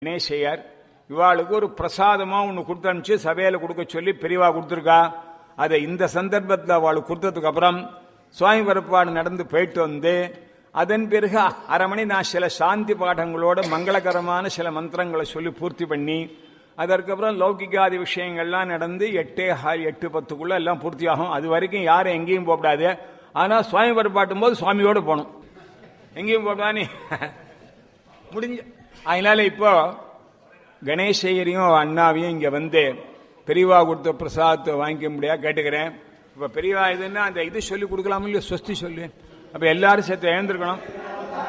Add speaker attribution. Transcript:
Speaker 1: கணேசையர் இவாளுக்கு ஒரு பிரசாதமா ஒன்று கொடுத்து அனுப்பிச்சு சபையில கொடுக்க சொல்லி பெரியவா கொடுத்துருக்கா அதை இந்த சந்தர்ப்பத்தில் அவளுக்கு கொடுத்ததுக்கு அப்புறம் சுவாமி பிறப்பாடு நடந்து போயிட்டு வந்து அதன் பிறகு அரை மணி நான் சில சாந்தி பாடங்களோட மங்களகரமான சில மந்திரங்களை சொல்லி பூர்த்தி பண்ணி அதற்கப்புறம் லௌகிகாதி விஷயங்கள்லாம் நடந்து எட்டே ஹால் எட்டு பத்துக்குள்ள எல்லாம் பூர்த்தியாகும் அது வரைக்கும் யாரும் எங்கேயும் போகக்கூடாது ஆனால் சுவாமி பிறப்பாட்டும் போது சுவாமியோடு போகணும் எங்கேயும் போகக்கூடாது முடிஞ்ச அதனால இப்போ கணேசையரையும் அண்ணாவையும் இங்க வந்து பெரியவா கொடுத்த பிரசாதத்தை வாங்கிக்க முடியா கேட்டுக்கிறேன் இப்ப பெரியவா இதுன்னா அந்த இது சொல்லி கொடுக்கலாமோ இல்லையோ சொஸ்தி சொல்லு அப்ப எல்லாரும் சேர்த்து எழுந்திருக்கணும்